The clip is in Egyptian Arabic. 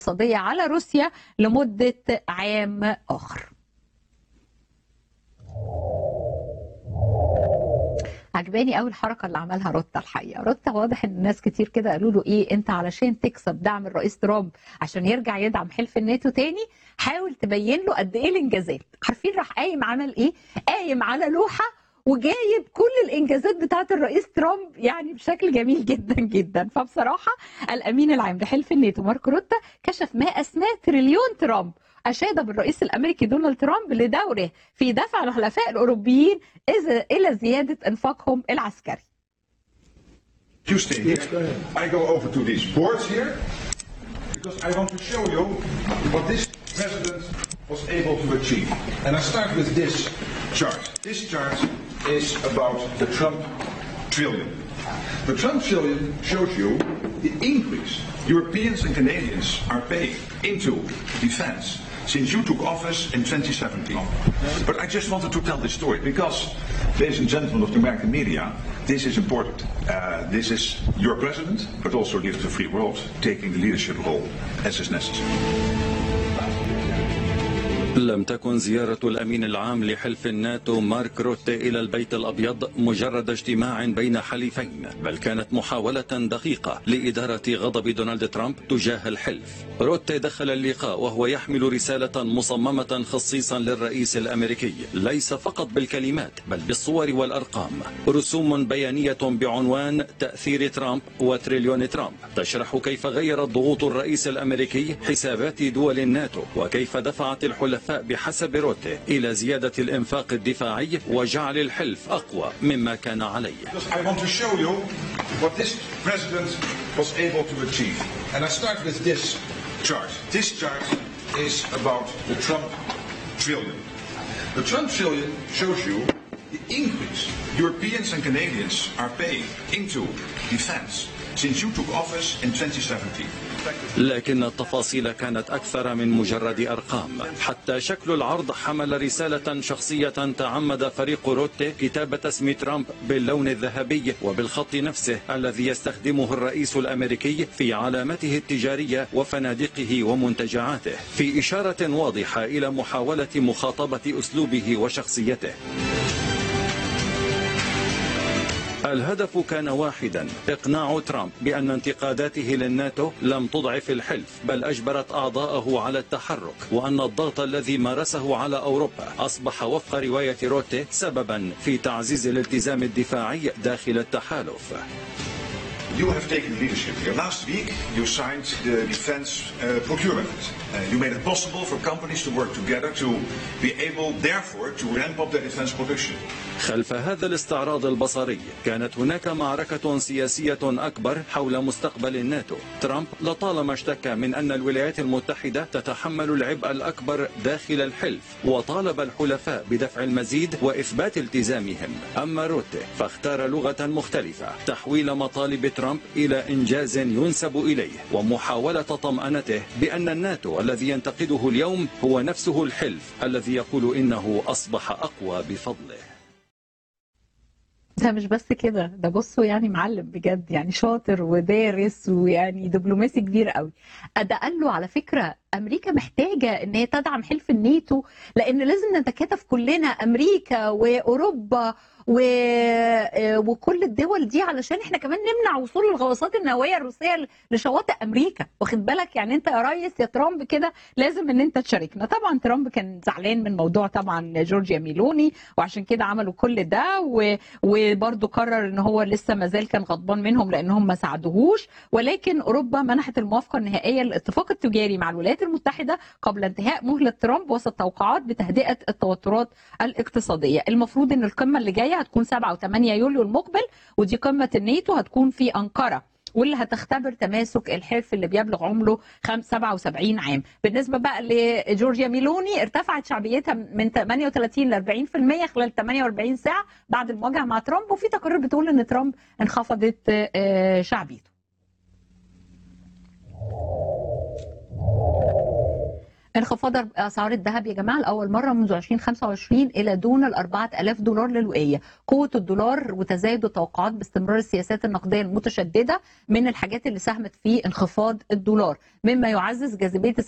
اقتصادية على روسيا لمدة عام آخر عجباني قوي الحركه اللي عملها روتا الحقيقه روتا واضح ان الناس كتير كده قالوا له ايه انت علشان تكسب دعم الرئيس ترامب عشان يرجع يدعم حلف الناتو تاني حاول تبين له قد ايه الانجازات عارفين راح قايم عمل ايه قايم على لوحه وجايب كل الانجازات بتاعت الرئيس ترامب يعني بشكل جميل جدا جدا فبصراحه الامين العام لحلف الناتو مارك روتا كشف ما اسماه تريليون ترامب أشاد بالرئيس الأمريكي دونالد ترامب لدوره في دفع الحلفاء الأوروبيين إذا- إلى زيادة إنفاقهم العسكري You stay here. I go over to these boards here because I want to show you what this president was able to achieve. And I start with this chart. This chart is about the Trump trillion. The Trump trillion shows you the increase Europeans and Canadians are paying into defense since you took office in 2017. But I just wanted to tell this story because, ladies and gentlemen of the American media, this is important. Uh, this is your president, but also leader of the free world, taking the leadership role as is necessary. لم تكن زيارة الأمين العام لحلف الناتو مارك روتي إلى البيت الأبيض مجرد اجتماع بين حليفين بل كانت محاولة دقيقة لإدارة غضب دونالد ترامب تجاه الحلف روتي دخل اللقاء وهو يحمل رسالة مصممة خصيصا للرئيس الأمريكي ليس فقط بالكلمات بل بالصور والأرقام رسوم بيانية بعنوان تأثير ترامب وتريليون ترامب تشرح كيف غيرت ضغوط الرئيس الأمريكي حسابات دول الناتو وكيف دفعت الحلفاء بحسب روتي إلى زيادة الإنفاق الدفاعي وجعل الحلف أقوى مما كان عليه Because I want to show you what this president was able to achieve. And I start with this chart. This chart is about the Trump trillion. The Trump trillion shows you the increase Europeans and Canadians are paying into defense since you took office in 2017. لكن التفاصيل كانت أكثر من مجرد أرقام حتى شكل العرض حمل رسالة شخصية تعمد فريق روتي كتابة اسم ترامب باللون الذهبي وبالخط نفسه الذي يستخدمه الرئيس الأمريكي في علامته التجارية وفنادقه ومنتجعاته في إشارة واضحة إلى محاولة مخاطبة أسلوبه وشخصيته الهدف كان واحدا اقناع ترامب بان انتقاداته للناتو لم تضعف الحلف بل اجبرت اعضاءه على التحرك وان الضغط الذي مارسه على اوروبا اصبح وفق روايه روتي سببا في تعزيز الالتزام الدفاعي داخل التحالف You have taken leadership here. Last week, you signed the Defense uh, Procurement Act. Uh, you made it possible for companies to work together to be able, therefore, to ramp up their defense production. خلف هذا الاستعراض البصري كانت هناك معركة سياسية أكبر حول مستقبل الناتو ترامب لطالما اشتكى من أن الولايات المتحدة تتحمل العبء الأكبر داخل الحلف وطالب الحلفاء بدفع المزيد وإثبات التزامهم أما روتي فاختار لغة مختلفة تحويل مطالب ترامب إلى إنجاز ينسب إليه ومحاولة طمأنته بأن الناتو الذي ينتقده اليوم هو نفسه الحلف الذي يقول إنه أصبح أقوى بفضله ده مش بس كده ده بصوا يعني معلم بجد يعني شاطر ودارس ويعني دبلوماسي كبير قوي ده قال له على فكره امريكا محتاجه ان هي تدعم حلف الناتو لان لازم نتكاتف كلنا امريكا واوروبا و... وكل الدول دي علشان احنا كمان نمنع وصول الغواصات النوويه الروسيه لشواطئ امريكا واخد بالك يعني انت يا ريس يا ترامب كده لازم ان انت تشاركنا طبعا ترامب كان زعلان من موضوع طبعا جورجيا ميلوني وعشان كده عملوا كل ده و... وبرده قرر ان هو لسه ما زال كان غضبان منهم لانهم ما ساعدوهوش ولكن اوروبا منحت الموافقه النهائيه للاتفاق التجاري مع الولايات المتحده قبل انتهاء مهله ترامب وسط توقعات بتهدئه التوترات الاقتصاديه المفروض ان القمه اللي جايه هتكون 7 و8 يوليو المقبل ودي قمه الناتو هتكون في انقره واللي هتختبر تماسك الحلف اللي بيبلغ عمره 77 عام بالنسبه بقى لجورجيا ميلوني ارتفعت شعبيتها من 38 ل 40% خلال 48 ساعه بعد المواجهه مع ترامب وفي تقارير بتقول ان ترامب انخفضت آه، شعبيته انخفاض اسعار الذهب يا جماعه لاول مره منذ 2025 الى دون ال 4000 دولار للوقيه، قوه الدولار وتزايد التوقعات باستمرار السياسات النقديه المتشدده من الحاجات اللي ساهمت في انخفاض الدولار، مما يعزز جاذبيه